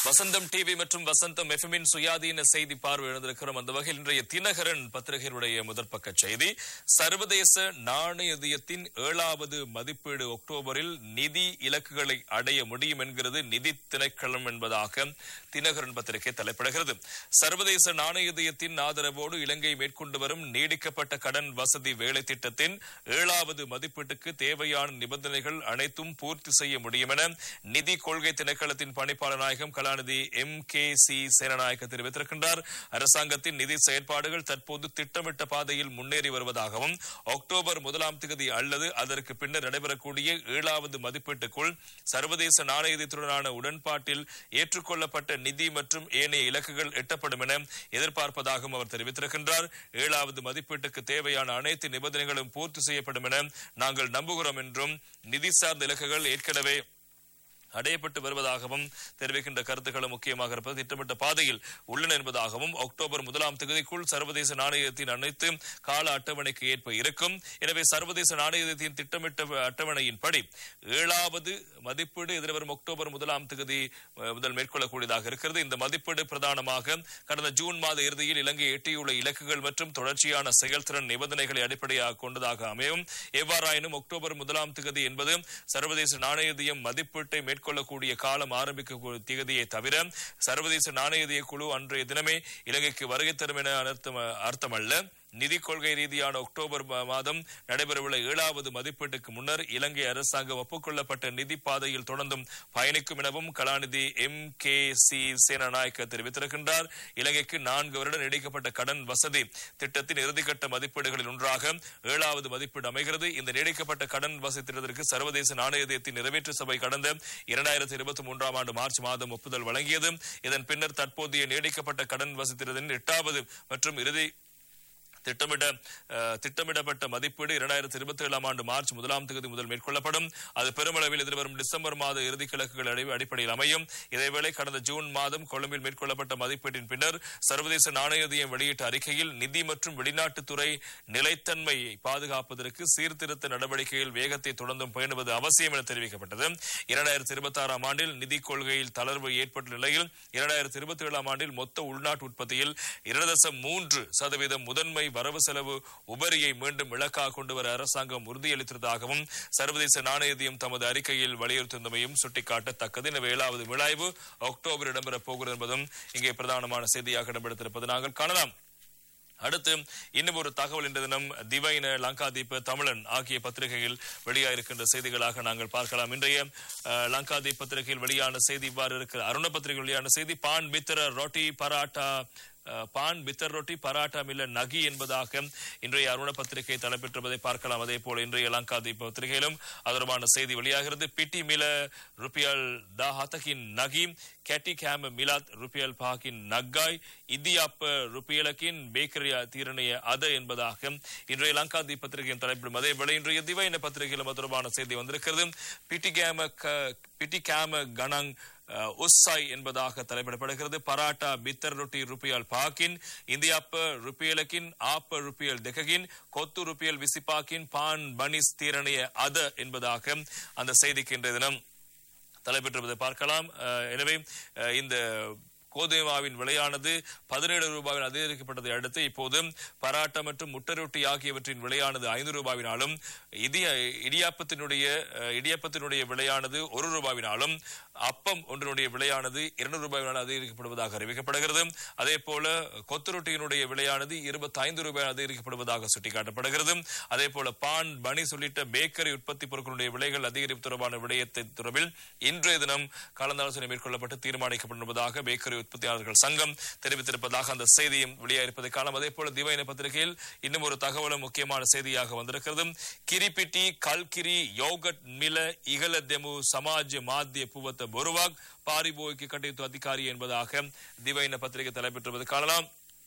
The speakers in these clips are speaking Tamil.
வசந்தம் டிவி மற்றும் வசந்தம் எஃப்எம்மின் சுயாதீன செய்தி பார்வை எழுந்திருக்கிறோம் அந்த வகையில் இன்றைய தினகரன் பத்திரிகையினுடைய முதற்பக்க செய்தி சர்வதேச நாணயத்தின் ஏழாவது மதிப்பீடு அக்டோபரில் நிதி இலக்குகளை அடைய முடியும் என்கிறது நிதி திணைக்களம் என்பதாக தினகரன் பத்திரிகை தலைப்பிடுகிறது சர்வதேச நாணயத்தின் ஆதரவோடு இலங்கை மேற்கொண்டு வரும் நீடிக்கப்பட்ட கடன் வசதி வேலை திட்டத்தின் ஏழாவது மதிப்பீட்டுக்கு தேவையான நிபந்தனைகள் அனைத்தும் பூர்த்தி செய்ய முடியும் என நிதி கொள்கை திணைக்களத்தின் பணிப்பாளர் நாயகம் கலாநிதி எம் கே சி சேனநாயக்க தெரிவித்திருக்கின்றார் அரசாங்கத்தின் நிதி செயற்பாடுகள் தற்போது திட்டமிட்ட பாதையில் முன்னேறி வருவதாகவும் அக்டோபர் முதலாம் தேதி அல்லது அதற்கு பின்னர் நடைபெறக்கூடிய ஏழாவது மதிப்பீட்டுக்குள் சர்வதேச நாணயத்துடனான உடன்பாட்டில் ஏற்றுக்கொள்ளப்பட்ட நிதி மற்றும் ஏனைய இலக்குகள் எட்டப்படும் என எதிர்பார்ப்பதாகவும் அவர் தெரிவித்திருக்கின்றார் ஏழாவது மதிப்பீட்டுக்கு தேவையான அனைத்து நிபந்தனைகளும் பூர்த்தி செய்யப்படும் என நாங்கள் நம்புகிறோம் என்றும் நிதி சார்ந்த இலக்குகள் ஏற்கனவே அடையப்பட்டு வருவதாகவும் தெரிவிக்கின்ற கருத்துக்களும் முக்கியமாக இருப்பது திட்டமிட்ட பாதையில் உள்ளன என்பதாகவும் அக்டோபர் முதலாம் தேதிக்குள் சர்வதேச நாணயத்தின் அனைத்து கால அட்டவணைக்கு ஏற்ப இருக்கும் எனவே சர்வதேச நாணயத்தின் திட்டமிட்ட அட்டவணையின்படி ஏழாவது மதிப்பீடு எதிர்வரும் அக்டோபர் முதலாம் தேதி அஹ், முதல் மேற்கொள்ளக்கூடியதாக இருக்கிறது இந்த மதிப்பீடு பிரதானமாக கடந்த ஜூன் மாத இறுதியில் இலங்கை எட்டியுள்ள இலக்குகள் மற்றும் தொடர்ச்சியான செயல்திறன் நிபந்தனைகளை அடிப்படையாக கொண்டதாக அமையும் எவ்வாறாயினும் அக்டோபர் முதலாம் தேதி என்பது சர்வதேச நாணயதியம் மதிப்பீட்டை மேற்கொள்ளக்கூடிய காலம் ஆரம்பிக்கக்கூடிய தேதியை தவிர சர்வதேச நாணயதிய குழு அன்றைய தினமே இலங்கைக்கு வருகை தரும் என அர்த்தம் அர்த்தமல்ல நிதி கொள்கை ரீதியான அக்டோபர் மா- மாதம் நடைபெறவுள்ள ஏழாவது மதிப்பீட்டுக்கு முன்னர் இலங்கை அரசாங்கம் ஒப்புக்கொள்ளப்பட்ட நிதி பாதையில் தொடர்ந்தும் பயணிக்கும் எனவும் கலாநிதி எம் கே சி சேனநாயக்க தெரிவித்திருக்கின்றார் இலங்கைக்கு நான்கு வருட நீடிக்கப்பட்ட கடன் வசதி திட்டத்தின் இறுதிக்கட்ட மதிப்பீடுகளில் ஒன்றாக ஏழாவது மதிப்பீடு அமைகிறது இந்த நீடிக்கப்பட்ட கடன் வசதி திட்டத்திற்கு சர்வதேச நாணயத்தின் நிறைவேற்று சபை கடந்த இரண்டாயிரத்தி இருபத்தி மூன்றாம் ஆண்டு மார்ச் மாதம் ஒப்புதல் வழங்கியது இதன் பின்னர் தற்போதைய நீடிக்கப்பட்ட கடன் வசதி திட்டத்தின் எட்டாவது மற்றும் இறுதி திட்டமிட அஹ், திட்டமிடப்பட்ட மதிப்பீடு இரண்டாயிரத்தி இருபத்தி ஏழாம் ஆண்டு மார்ச் முதலாம் தேதி முதல் மேற்கொள்ளப்படும் அது பெருமளவில் எதிர்வரும் டிசம்பர் மாத இறுதி கிழக்குகள் அடி- அடிப்படையில் அமையும் இதேவேளை கடந்த ஜூன் மாதம் கொழும்பில் மேற்கொள்ளப்பட்ட மதிப்பீட்டின் பின்னர் சர்வதேச நாணயதியம் வெளியிட்ட அறிக்கையில் நிதி மற்றும் வெளிநாட்டுத்துறை நிலைத்தன்மையை பாதுகாப்பதற்கு சீர்திருத்த நடவடிக்கையில் வேகத்தை தொடர்ந்தும் பேணுவது அவசியம் என தெரிவிக்கப்பட்டது இரண்டாயிரத்தி இருபத்தி ஆறாம் ஆண்டில் நிதி கொள்கையில் தளர்வு ஏற்பட்ட நிலையில் இரண்டாயிரத்தி இருபத்தி ஏழாம் ஆண்டில் மொத்த உள்நாட்டு உற்பத்தியில் இரண்டு தசம் மூன்று சதவீதம் முதன்மை வரவு செலவு உபரியை மீண்டும் இலக்காக கொண்டு வர அரசாங்கம் உறுதியளித்ததாகவும் சர்வதேச நாணயதியம் தமது அறிக்கையில் வலியுறுத்தியிருந்தமையும் சுட்டிக்காட்டத்தக்கது எனவே ஏழாவது விளைவு அக்டோபர் இடம்பெறப் போகிறது என்பதும் இங்கே பிரதானமான செய்தியாக இடம்பெடுத்திருப்பது நாங்கள் காணலாம் அடுத்து இன்னும் ஒரு தகவல் இன்று தினம் திவைன லங்காதீப் தமிழன் ஆகிய பத்திரிகையில் வெளியாயிருக்கின்ற செய்திகளாக நாங்கள் பார்க்கலாம் இன்றைய அஹ், லங்காதீப் பத்திரிகையில் வெளியான செய்தி இவ்வாறு இருக்கிற அருண பத்திரிகை வெளியான செய்தி பான் பித்திர ரொட்டி பராட்டா அஹ், பான் பித்தர் ரொட்டி பராட்டா மில்ல நகி என்பதாக இன்றைய அருண பத்திரிகை தலைப்பெற்றுவதை பார்க்கலாம் அதே போல இன்றைய லங்காதீப் பத்திரிகையிலும் அதற்கான செய்தி வெளியாகிறது பிட்டி மில ருபியல் த ஹதகின் நகி கேட்டி கேம் மிலாத் ருபியல் பாகின் நக்காய் இந்தியாப்ப ருபியலக்கின் பேக்கரியா தீரணைய அத என்பதாக இன்றைய லங்காதீப் பத்திரிகையின் தலைப்பிடும் அதே வேளை இன்றைய திவைன பத்திரிகையிலும் அது தொடர்பான செய்தி வந்திருக்கிறது பிட்டி கேம பிட்டி கேம கணங் அஹ், உஸ்ஸாய் என்பதாக தலைப்பிடப்படுகிறது பராட்டா பித்தர் ரொட்டி ருபியல் பாக்கின் இந்தியாப்ப ருபியலக்கின் ஆப்ப ருபியல் தெககின் கொத்து ருபியல் விசிப்பாக்கின் பான் பனிஸ் தீரணைய அத என்பதாக அந்த செய்திக்கு இன்றைய தினம் தலைப்பெற்றுவதை பார்க்கலாம் அஹ், எனவே அஹ், இந்த கோதுமை மாவின் விலையானது பதினேழு ரூபாயில் அதிகரிக்கப்பட்டதை அடுத்து இப்போது பராட்டா மற்றும் முட்டை ரொட்டி ஆகியவற்றின் விலையானது ஐந்து ரூபாவினாலும் இடிய இடியாப்பத்தினுடைய அஹ், இடியாப்பத்தினுடைய விலையானது ஒரு ரூபாவினாலும் அப்பம் ஒன்றினுடைய விலையானது இருநூறு ரூபாயினால் அதிகரிக்கப்படுவதாக அறிவிக்கப்படுகிறது அதே போல கொத்து ரொட்டியினுடைய விலையானது இருபத்தி ஐந்து ரூபாய் அதிகரிக்கப்படுவதாக சுட்டிக்காட்டப்படுகிறது அதே போல பான் பனிஸ் உள்ளிட்ட பேக்கரி உற்பத்தி பொருட்களுடைய விலைகள் அதிகரிப்பு தொடர்பான விடயத்தை தொடர்பில் இன்றைய தினம் கலந்தாலோசனை மேற்கொள்ளப்பட்டு தீர்மானிக்கப்பட்டுள்ளதாக பேக்கரி உற்பத்தியாளர்கள் சங்கம் தெரிவித்திருப்பதாக அந்த செய்தியும் வெளியாயிருப்பதை காணலாம் அதே போல திவைன பத்திரிகையில் இன்னும் ஒரு தகவலும் முக்கியமான செய்தியாக வந்திருக்கிறது கிரிபிட்டி கல்கிரி யோகட் மில இகல தெமு சமாஜ் மாத்திய புவத்த பொருவாக் பாரிபோய்க்கு கட்டித்து அதிகாரி என்பதாக திவைன பத்திரிகை தலைப்பெற்றுவது காணலாம்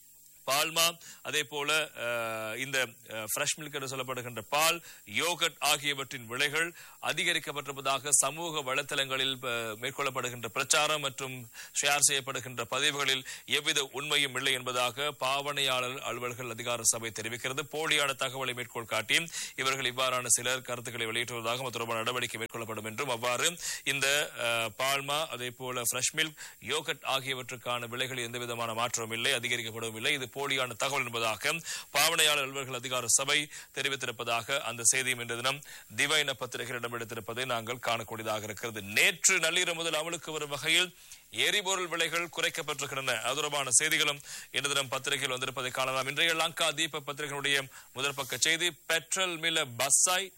பால்மா அதே போல அஹ், இந்த ஃப்ரெஷ் மில்க் என்று சொல்லப்படுகின்ற பால் யோகட் ஆகியவற்றின் விலைகள் அதிகரிக்கப்பட்டிருப்பதாக சமூக வலைத்தளங்களில் அஹ், மேற்கொள்ளப்படுகின்ற பிரச்சாரம் மற்றும் ஷேர் செய்யப்படுகின்ற பதிவுகளில் எவ்வித உண்மையும் இல்லை என்பதாக பாவனையாளர் அலுவல்கள் அதிகார சபை தெரிவிக்கிறது போலியான தகவலை மேற்கோள் காட்டி இவர்கள் இவ்வாறான சிலர் கருத்துக்களை வெளியிட்டுவதாக அது தொடர்பான நடவடிக்கை மேற்கொள்ளப்படும் என்றும் அவ்வாறு இந்த அஹ், பால்மா அதே போல ஃப்ரெஷ் மில்க் யோகட் ஆகியவற்றுக்கான விலைகளில் எந்த விதமான மாற்றமும் இல்லை அதிகரிக்கப்படவும் இல்லை இது போலியான தகவல் என்பதாக பாவனையாளர் அலுவலர்கள் அதிகார சபை தெரிவித்திருப்பதாக அந்த செய்தியும் இன்று தினம் திவைன பத்திரிகையில் இடம்பெடுத்திருப்பதை நாங்கள் காணக்கூடியதாக இருக்கிறது நேற்று நள்ளிரவு முதல் அமலுக்கு வரும் வகையில் எரிபொருள் விலைகள் குறைக்கப்பட்டிருக்கின்றன அது தொடர்பான செய்திகளும் இன்று தினம் பத்திரிகையில் வந்திருப்பதை காணலாம் இன்றைய லங்கா தீப பத்திரிகையினுடைய முதல் பக்க செய்தி பெட்ரோல் மில பஸ்ஸாய்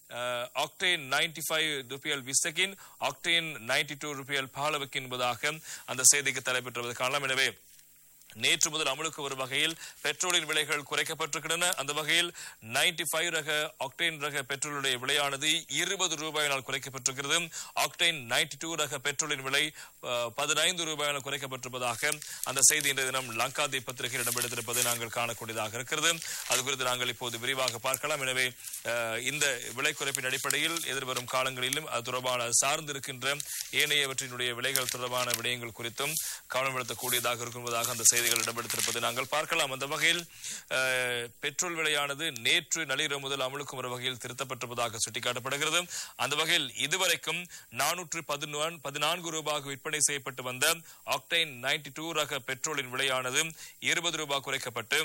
ஆக்டேன் நைன்டி ஃபைவ் ருபியல் விசகின் ஆக்டேன் நைன்டி டூ ருபியல் பாலவுக்கு என்பதாக அந்த செய்திக்கு தலைப்பெற்றுவது காணலாம் எனவே நேற்று முதல் அமலுக்கு வரும் வகையில் பெட்ரோலின் விலைகள் குறைக்கப்பட்டிருக்கின்றன அந்த வகையில் 95 ஃபைவ் ரக ஆக்டேன் ரக பெட்ரோலுடைய விலையானது இருபது ரூபாயினால் குறைக்கப்பட்டிருக்கிறது ஆக்டேன் 92 டூ ரக பெட்ரோலின் விலை பதினைந்து ரூபாயினால் குறைக்கப்பட்டிருப்பதாக அந்த செய்தி இன்றைய தினம் லங்காதி பத்திரிகையில் இடம்பெடுத்திருப்பதை நாங்கள் காணக்கூடியதாக இருக்கிறது அது குறித்து நாங்கள் இப்போது விரிவாக பார்க்கலாம் எனவே அஹ், இந்த விலை குறைப்பின் அடிப்படையில் எதிர்வரும் காலங்களிலும் அது தொடர்பான சார்ந்திருக்கின்ற ஏனையவற்றினுடைய விலைகள் தொடர்பான விடயங்கள் குறித்தும் கவனம் செலுத்தக்கூடியதாக இருக்கும்பதாக அந்த செய்திகள் இடம்பெடுத்திருப்பதை நாங்கள் பார்க்கலாம் அந்த வகையில் அஹ், பெட்ரோல் விலையானது நேற்று நள்ளிரவு முதல் அமலுக்கு வரும் வகையில் திருத்தப்பட்டிருப்பதாக சுட்டிக்காட்டப்படுகிறது அந்த வகையில் இதுவரைக்கும் நானூற்று பதினொன் பதினான்கு ரூபாய்க்கு விற்பனை செய்யப்பட்டு வந்த ஆக்டைன் 92 டூ ரக பெட்ரோலின் விலையானது இருபது ரூபாய் குறைக்கப்பட்டு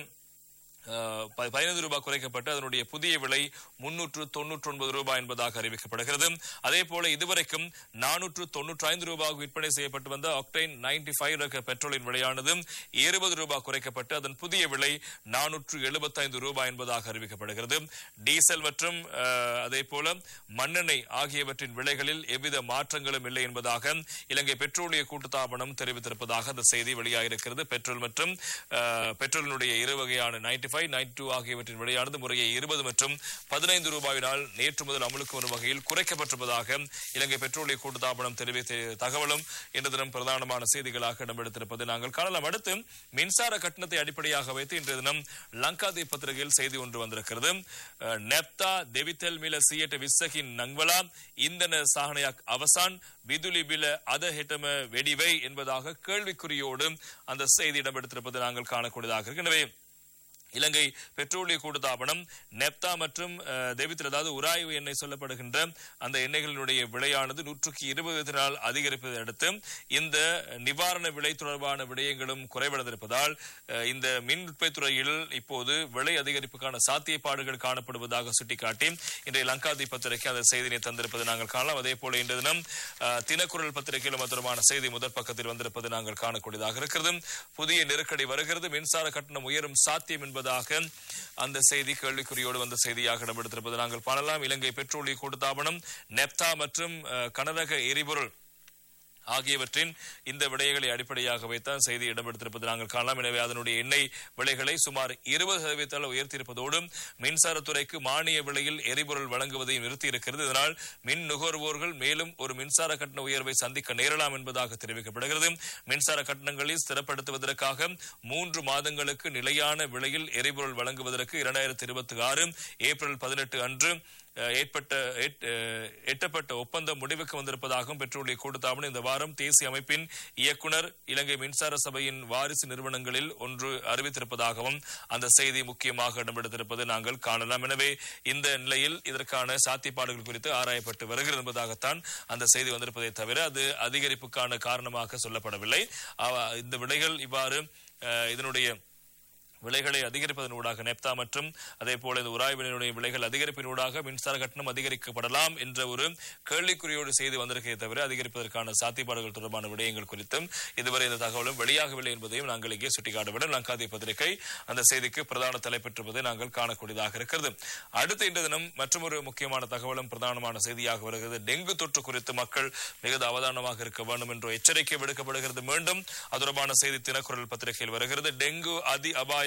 அஹ், ப- பதினைந்து ரூபாய் குறைக்கப்பட்டு அதனுடைய புதிய விலை முன்னூற்று தொன்னூற்றி ஒன்பது ரூபாய் என்பதாக அறிவிக்கப்படுகிறது அதே போல இதுவரைக்கும் நானூற்று தொன்னூற்றி ஐந்து ரூபாய் விற்பனை செய்யப்பட்டு வந்த ஆக்டைன் 95 ஃபைவ் ரக பெட்ரோலின் விலையானது இருபது ரூபாய் குறைக்கப்பட்டு அதன் புதிய விலை நானூற்று எழுபத்தைந்து ரூபாய் என்பதாக அறிவிக்கப்படுகிறது டீசல் மற்றும் அஹ், அதே போல மண்ணெண்ணெய் ஆகியவற்றின் விலைகளில் எவ்வித மாற்றங்களும் இல்லை என்பதாக இலங்கை பெட்ரோலிய கூட்டுத்தாபனம் தெரிவித்திருப்பதாக அந்த செய்தி வெளியாகிருக்கிறது பெட்ரோல் மற்றும் அஹ், பெட்ரோலினுடைய இரு வகையான 95 ஃபைவ் டூ ஆகியவற்றின் விலையானது முறையே இருபது மற்றும் பதினைந்து ரூபாயினால் நேற்று முதல் அமலுக்கு வரும் வகையில் குறைக்கப்பட்டிருப்பதாக இலங்கை பெட்ரோலிய கூட்டுத்தாபனம் தெரிவித்த தகவலும் இன்று தினம் பிரதானமான செய்திகளாக இடம்பெடுத்திருப்பதை நாங்கள் காணலாம் அடுத்து மின்சார கட்டணத்தை அடிப்படையாக வைத்து இன்றைய தினம் லங்காதி பத்திரிகையில் செய்தி ஒன்று வந்திருக்கிறது அஹ், நெப்தா දෙවිතෙල් මිල සියයට විස්සකින් නංවලා ඉන්දන සාහනයක් අවසන් விதுலி பில அத ஹெட்டம வெடிவை என்பதாக கேள்விக்குறியோடு அந்த செய்தி இடம்பெடுத்திருப்பதை நாங்கள் காணக்கூடியதாக இருக்கு எனவே இலங்கை பெட்ரோலிய கூட்டுத்தாபனம் நெப்தா மற்றும் அஹ், தெவித்தில் அதாவது உராய்வு எண்ணெய் சொல்லப்படுகின்ற அந்த எண்ணெய்களினுடைய விலையானது நூற்றுக்கு இருபது நாள் அதிகரிப்பதை அடுத்து இந்த நிவாரண விலை தொடர்பான விடயங்களும் குறைவடைந்திருப்பதால் அஹ், இந்த மின் உற்பத்தி துறையில் இப்போது விலை அதிகரிப்புக்கான சாத்தியப்பாடுகள் காணப்படுவதாக சுட்டிக்காட்டி இன்றைய லங்காதி பத்திரிகை அந்த செய்தியை தந்திருப்பதை நாங்கள் காணலாம் அதே போல இன்று தினம் அஹ், தினக்குரல் பத்திரிகையிலும் அது தொடர்பான செய்தி முதற் பக்கத்தில் வந்திருப்பது நாங்கள் காணக்கூடியதாக இருக்கிறது புதிய நெருக்கடி வருகிறது மின்சார கட்டணம் உயரும் சாத்தியம் என்பதாக அந்த செய்தி கேள்விக்குறியோடு வந்த செய்தியாக இடம்பெடுத்திருப்பது நாங்கள் காணலாம் இலங்கை பெட்ரோலிய கூட்டுத்தாபனம் நெப்தா மற்றும் அஹ், கனரக எரிபொருள் ஆகியவற்றின் இந்த விடயங்களை அடிப்படையாக வைத்தான் செய்தி இடம்பெடுத்திருப்பது நாங்கள் காணலாம் எனவே அதனுடைய எண்ணெய் விலைகளை சுமார் இருபது சதவீதத்தால் உயர்த்தியிருப்பதோடு மின்சாரத்துறைக்கு மானிய விலையில் எரிபொருள் வழங்குவதை நிறுத்தியிருக்கிறது இதனால் மின் நுகர்வோர்கள் மேலும் ஒரு மின்சார கட்டண உயர்வை சந்திக்க நேரலாம் என்பதாக தெரிவிக்கப்படுகிறது மின்சார கட்டணங்களில் ஸ்திரப்படுத்துவதற்காக மூன்று மாதங்களுக்கு நிலையான விலையில் எரிபொருள் வழங்குவதற்கு இரண்டாயிரத்தி இருபத்தி ஆறு ஏப்ரல் பதினெட்டு அன்று அஹ், ஏற்பட்ட எட்- அஹ், எட்டப்பட்ட ஒப்பந்தம் முடிவுக்கு வந்திருப்பதாகவும் பெட்ரோலிய கூட்டுத்தாபனம் இந்த வாரம் தேசிய அமைப்பின் இயக்குனர் இலங்கை மின்சார சபையின் வாரிசு நிறுவனங்களில் ஒன்று அறிவித்திருப்பதாகவும் அந்த செய்தி முக்கியமாக இடம்பெடுத்திருப்பதை நாங்கள் காணலாம் எனவே இந்த நிலையில் இதற்கான சாத்தியப்பாடுகள் குறித்து ஆராயப்பட்டு வருகிறது என்பதாகத்தான் அந்த செய்தி வந்திருப்பதை தவிர அது அதிகரிப்புக்கான காரணமாக சொல்லப்படவில்லை அவ- இந்த விலைகள் இவ்வாறு அஹ், இதனுடைய விலைகளை அதிகரிப்பதன் ஊடாக நெப்தா மற்றும் அதே போல இந்த உராய்வினுடைய விலைகள் அதிகரிப்பினூடாக மின்சார கட்டணம் அதிகரிக்கப்படலாம் என்ற ஒரு கேள்விக்குறியோடு செய்தி வந்திருக்கே தவிர அதிகரிப்பதற்கான சாத்தியப்பாடுகள் தொடர்பான விடயங்கள் குறித்தும் இதுவரை இந்த தகவலும் வெளியாகவில்லை என்பதையும் நாங்கள் இங்கே சுட்டிக்காட்ட வேண்டும் லங்காதி பத்திரிகை அந்த செய்திக்கு பிரதான தலைப்பெற்றிருப்பதை நாங்கள் காணக்கூடியதாக இருக்கிறது அடுத்த இன்று தினம் மற்றொரு முக்கியமான தகவலும் பிரதானமான செய்தியாக வருகிறது டெங்கு தொற்று குறித்து மக்கள் மிகுந்த அவதானமாக இருக்க வேண்டும் என்ற எச்சரிக்கை விடுக்கப்படுகிறது மீண்டும் அது தொடர்பான செய்தி தினக்குரல் பத்திரிகையில் வருகிறது டெங்கு அதி அபாய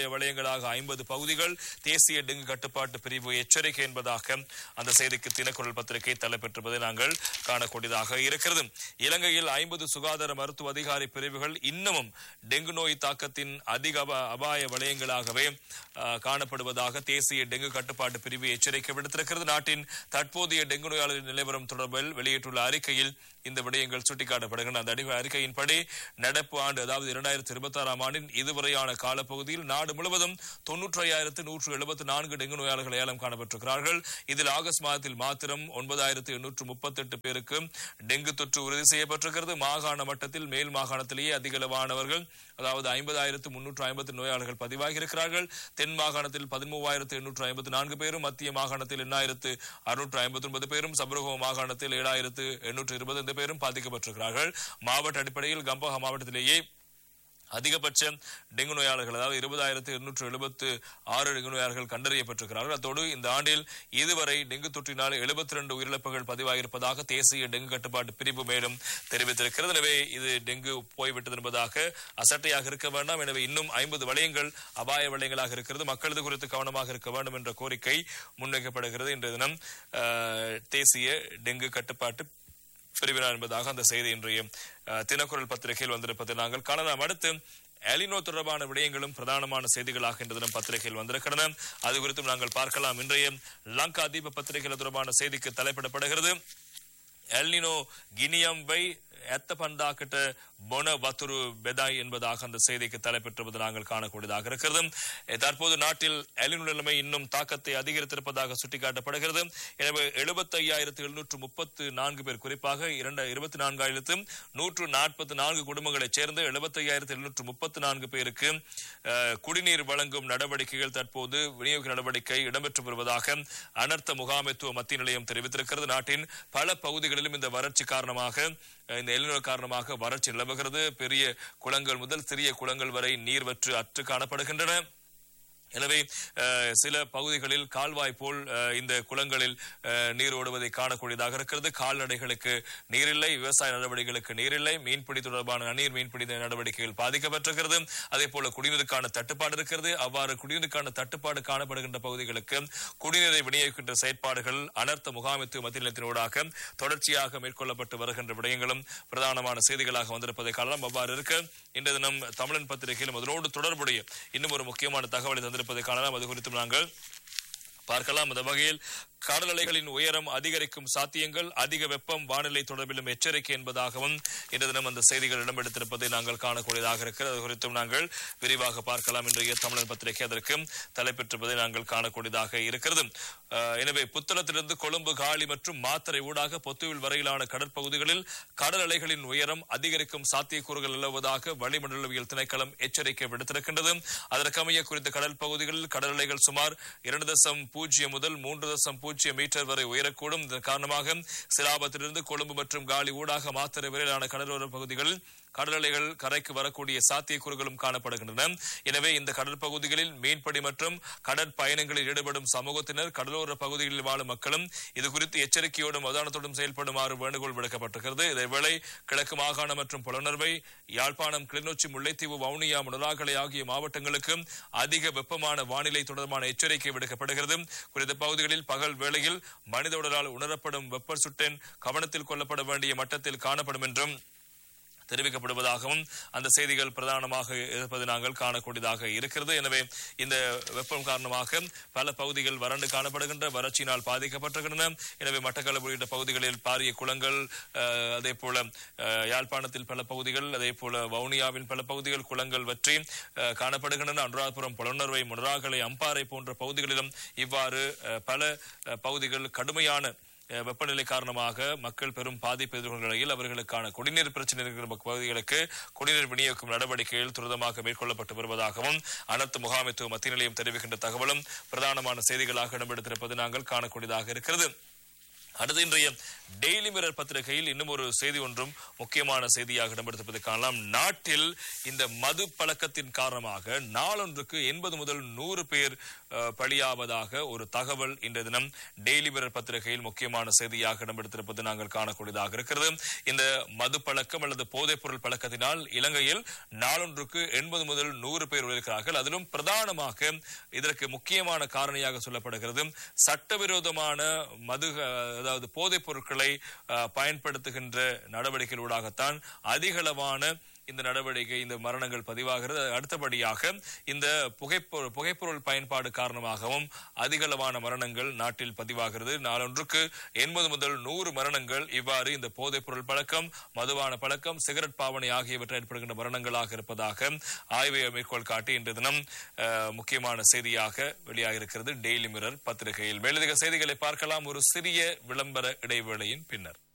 அபாய வலயங்களாக ஐம்பது பகுதிகள் தேசிய டெங்கு கட்டுப்பாட்டு பிரிவு எச்சரிக்கை என்பதாக அந்த செய்திக்கு தினக்குரல் பத்திரிகை தலைப்பெற்றிருப்பதை நாங்கள் காணக்கூடியதாக இருக்கிறது இலங்கையில் ஐம்பது சுகாதார மருத்துவ அதிகாரி பிரிவுகள் இன்னமும் டெங்கு நோய் தாக்கத்தின் அதிக அப- அபாய வலயங்களாகவே ஆ, காணப்படுவதாக தேசிய டெங்கு கட்டுப்பாட்டு பிரிவு எச்சரிக்கை விடுத்திருக்கிறது நாட்டின் தற்போதைய டெங்கு நோயாளர் நிலவரம் தொடர்பில் வெளியிட்டுள்ள அறிக்கையில் இந்த விடயங்கள் சுட்டிக்காட்டப்படுகின்றன அந்த அடி- அறிக்கையின்படி நடப்பு ஆண்டு அதாவது இரண்டாயிரத்தி இருபத்தி ஆறாம் ஆண்டின் இதுவரையான காலப்பகுதியில் நாடு முழுவதும் தொன்னூற்றி ஐயாயிரத்து நூற்று எழுபத்தி நான்கு டெங்கு நோயாளர்கள் ஏலம் காணப்பட்டிருக்கிறார்கள் இதில் ஆகஸ்ட் மாதத்தில் மாத்திரம் ஒன்பதாயிரத்து எண்ணூற்று முப்பத்தெட்டு பேருக்கு டெங்கு தொற்று உறுதி செய்யப்பட்டிருக்கிறது மாகாண மட்டத்தில் மேல் மாகாணத்திலேயே அதிகளவானவர்கள் அதாவது ஐம்பதாயிரத்து முன்னூற்று ஐம்பது நோயாளர்கள் பதிவாகி இருக்கிறார்கள் தென் மாகாணத்தில் பதிமூவாயிரத்து எண்ணூற்று ஐம்பத்தி நான்கு பேரும் மத்திய மாகாணத்தில் எண்ணாயிரத்து அறுநூற்று ஐம்பத்தி ஒன்பது பேரும் சபரகோ மாகாணத்தில் ஏழாயிரத்து எண்ணூற்று இருபத்தைந்து பேரும் பாதிக்கப்பட்டிருக்கிறார்கள் மாவட்ட அடிப்படையில் கம்பஹா மாவட்டத்திலேயே அதிகபட்ச டெங்கு நோயாளர்கள் அதாவது இருபதாயிரத்து இருநூற்று எழுபத்து ஆறு டெங்கு நோயாளர்கள் கண்டறியப்பட்டிருக்கிறார்கள் அத்தோடு இந்த ஆண்டில் இதுவரை டெங்கு தொற்றினால் எழுபத்தி ரெண்டு உயிரிழப்புகள் பதிவாகியிருப்பதாக தேசிய டெங்கு கட்டுப்பாட்டு பிரிவு மேலும் தெரிவித்திருக்கிறது எனவே இது டெங்கு போய்விட்டது என்பதாக அசட்டையாக இருக்க வேண்டாம் எனவே இன்னும் ஐம்பது வளையங்கள் அபாய வளையங்களாக இருக்கிறது மக்கள் இது குறித்து கவனமாக இருக்க வேண்டும் என்ற கோரிக்கை முன்வைக்கப்படுகிறது இன்றைய தினம் அஹ், தேசிய டெங்கு கட்டுப்பாட்டு பிரிவினார் என்பதாக அந்த செய்தி இன்றைய அஹ், தினக்குரல் பத்திரிகையில் வந்திருப்பதை நாங்கள் காணலாம் அடுத்து எலினோ தொடர்பான விடயங்களும் பிரதானமான செய்திகளாக இன்று தினம் பத்திரிகையில் வந்திருக்கின்றன அது குறித்தும் நாங்கள் பார்க்கலாம் இன்றைய லங்கா தீப பத்திரிகையில் தொடர்பான செய்திக்கு தலைப்பிடப்படுகிறது எல்னினோ கினியம்பை எத்த பந்தாக்கிட்ட பொன வத்துரு பெதாய் என்பதாக அந்த செய்திக்கு தலைப்பெற்றுவது நாங்கள் காணக்கூடியதாக இருக்கிறது எ, தற்போது நாட்டில் எல்னினோ நிலைமை இன்னும் தாக்கத்தை அதிகரித்திருப்பதாக சுட்டிக்காட்டப்படுகிறது எனவே எழுபத்தி ஐயாயிரத்து எழுநூற்று முப்பத்து நான்கு பேர் குறிப்பாக இரண்டு இருபத்தி நான்காயிரத்து நூற்று நாற்பத்தி நான்கு குடும்பங்களைச் சேர்ந்து எழுபத்தி ஐயாயிரத்து எழுநூற்று முப்பத்து நான்கு பேருக்கு அஹ், குடிநீர் வழங்கும் நடவடிக்கைகள் தற்போது விநியோக நடவடிக்கை இடம்பெற்று வருவதாக அனர்த்த முகாமைத்துவ மத்திய நிலையம் தெரிவித்திருக்கிறது நாட்டின் பல பகுதிகளிலும் இந்த வறட்சி காரணமாக அஹ், இந்த எலினோ காரணமாக வறட்சி நிலவுகிறது பெரிய குளங்கள் முதல் சிறிய குளங்கள் வரை நீர் வற்று அற்று காணப்படுகின்றன எனவே அஹ், சில பகுதிகளில் கால்வாய் போல் அஹ், இந்த குளங்களில் அஹ், நீர் ஓடுவதை காணக்கூடியதாக இருக்கிறது கால்நடைகளுக்கு நீரில்லை விவசாய நடவடிக்கைகளுக்கு நீரில்லை மீன்பிடி தொடர்பான நன்னீர் மீன்பிடி நடவடிக்கைகள் பாதிக்கப்பட்டிருக்கிறது அதே போல குடிநீருக்கான தட்டுப்பாடு இருக்கிறது அவ்வாறு குடிநீருக்கான தட்டுப்பாடு காணப்படுகின்ற பகுதிகளுக்கு குடிநீரை விநியோகிக்கின்ற செயற்பாடுகள் அனர்த்த முகாமைத்துவ மத்திய நிலையத்தினூடாக தொடர்ச்சியாக மேற்கொள்ளப்பட்டு வருகின்ற விடயங்களும் பிரதானமான செய்திகளாக வந்திருப்பதை காணலாம் அவ்வாறு இருக்க இன்று தினம் தமிழன் பத்திரிகையிலும் அதனோடு தொடர்புடைய இன்னும் ஒரு முக்கியமான தகவலை தந்திருப்பதை காணலாம் அது குறித்தும் நாங்கள் பார்க்கலாம் அந்த வகையில் கடல் அலைகளின் உயரம் அதிகரிக்கும் சாத்தியங்கள் அதிக வெப்பம் வானிலை தொடர்பிலும் எச்சரிக்கை என்பதாகவும் இன்று தினம் அந்த செய்திகள் இடம்பெடுத்திருப்பதை நாங்கள் காணக்கூடியதாக இருக்கிறது அது குறித்தும் நாங்கள் விரிவாக பார்க்கலாம் இன்றைய தமிழர் பத்திரிகை அதற்கு தலைப்பெற்றிருப்பதை நாங்கள் காணக்கூடியதாக இருக்கிறது அஹ், எனவே புத்தளத்திலிருந்து கொழும்பு காலி மற்றும் மாத்தறை ஊடாக பொத்துவில் வரையிலான கடற்பகுதிகளில் கடல் அலைகளின் உயரம் அதிகரிக்கும் சாத்தியக்கூறுகள் நிலவுவதாக வளிமண்டலவியல் திணைக்களம் எச்சரிக்கை விடுத்திருக்கின்றது அதற்கமைய குறித்த கடல் பகுதிகளில் கடல் அலைகள் சுமார் இரண்டு தசம் பூஜ்ஜியம் முதல் மூன்று தசம் பூஜ்ஜியம் மீட்டர் வரை உயரக்கூடும் இதன் காரணமாக சிலாபத்திலிருந்து கொழும்பு மற்றும் காலி ஊடாக மாத்திரை வரையிலான கடலோர பகுதிகளில் கடல் அலைகள் கரைக்கு வரக்கூடிய சாத்தியக்கூறுகளும் காணப்படுகின்றன எனவே இந்த கடற்பகுதிகளில் மீன்பிடி மற்றும் கடற்பயணங்களில் ஈடுபடும் சமூகத்தினர் கடலோர பகுதிகளில் வாழும் மக்களும் இது குறித்து எச்சரிக்கையோடும் அவதானத்தோடும் செயல்படுமாறு வேண்டுகோள் விடுக்கப்பட்டிருக்கிறது இதேவேளை கிழக்கு மாகாணம் மற்றும் புலனர்வை யாழ்ப்பாணம் கிளிநொச்சி முல்லைத்தீவு வவுனியா முனராகலை ஆகிய மாவட்டங்களுக்கு அதிக வெப்பமான வானிலை தொடர்பான எச்சரிக்கை விடுக்கப்படுகிறது குறித்த பகுதிகளில் பகல் வேளையில் மனித உடலால் உணரப்படும் வெப்ப சுட்டெண் கவனத்தில் கொள்ளப்பட வேண்டிய மட்டத்தில் காணப்படும் என்றும் தெரிவிக்கப்படுவதாகவும் அந்த செய்திகள் பிரதானமாக இருப்பது நாங்கள் காணக்கூடியதாக இருக்கிறது எனவே இந்த வெப்பம் காரணமாக பல பகுதிகள் வறண்டு காணப்படுகின்ற வறட்சியினால் பாதிக்கப்பட்டிருக்கின்றன எனவே மட்டக்களப்பு உள்ளிட்ட பகுதிகளில் பாரிய குளங்கள் அஹ், அதே போல அஹ், யாழ்ப்பாணத்தில் பல பகுதிகள் அதே போல வவுனியாவின் பல பகுதிகள் குளங்கள் வற்றி அஹ், காணப்படுகின்றன அனுராதபுரம் புலனர்வை முனராகலை அம்பாறை போன்ற பகுதிகளிலும் இவ்வாறு அஹ், பல அஹ், பகுதிகள் கடுமையான அஹ் வெப்பநிலை காரணமாக மக்கள் பெரும் பாதிப்பு எதிர்கொள்கிற நிலையில் அவர்களுக்கான குடிநீர் பிரச்சனை இருக்கிற பகுதிகளுக்கு குடிநீர் விநியோகிக்கும் நடவடிக்கைகள் துரிதமாக மேற்கொள்ளப்பட்டு வருவதாகவும் அனைத்து முகாமைத்துவ மத்திய நிலையம் தெரிவிக்கின்ற தகவலும் பிரதானமான செய்திகளாக இடம்பெடுத்திருப்பது நாங்கள் காணக்கூடியதாக இருக்கிறது அடுத்து இன்றைய டெய்லி மிரர் பத்திரிகையில் இன்னும் ஒரு செய்தி ஒன்றும் முக்கியமான செய்தியாக இடம்பெடுத்திருப்பதை காணலாம் நாட்டில் இந்த மது பழக்கத்தின் காரணமாக நாளொன்றுக்கு எண்பது முதல் நூறு பேர் அஹ், பலியாவதாக ஒரு தகவல் இன்றைய தினம் டெய்லி மிரர் பத்திரிகையில் முக்கியமான செய்தியாக இடம்பெடுத்திருப்பது நாங்கள் காணக்கூடியதாக இருக்கிறது இந்த மது பழக்கம் அல்லது போதைப் பொருள் பழக்கத்தினால் இலங்கையில் நாளொன்றுக்கு எண்பது முதல் நூறு பேர் உயிரிழக்கிறார்கள் அதிலும் பிரதானமாக இதற்கு முக்கியமான காரணியாக சொல்லப்படுகிறது சட்டவிரோதமான மது அஹ், அதாவது போதைப் பொருட்களை அஹ், பயன்படுத்துகின்ற நடவடிக்கைகளூடாகத்தான் அதிகளவான இந்த நடவடிக்கை இந்த மரணங்கள் பதிவாகிறது அடுத்தபடியாக இந்த புகைப்பொருள் புகைப்பொருள் பயன்பாடு காரணமாகவும் அதிகளவான மரணங்கள் நாட்டில் பதிவாகிறது நாளொன்றுக்கு எண்பது முதல் நூறு மரணங்கள் இவ்வாறு இந்த போதைப் பொருள் பழக்கம் மதுவான பழக்கம் சிகரெட் பாவனை ஆகியவற்றை ஏற்படுகின்ற மரணங்களாக இருப்பதாக ஆய்வை மேற்கோள் காட்டி இன்று தினம் அஹ், முக்கியமான செய்தியாக வெளியாகிருக்கிறது டெய்லி மிரர் பத்திரிகையில் மேலதிக செய்திகளை பார்க்கலாம் ஒரு சிறிய விளம்பர இடைவேளையின் பின்னர்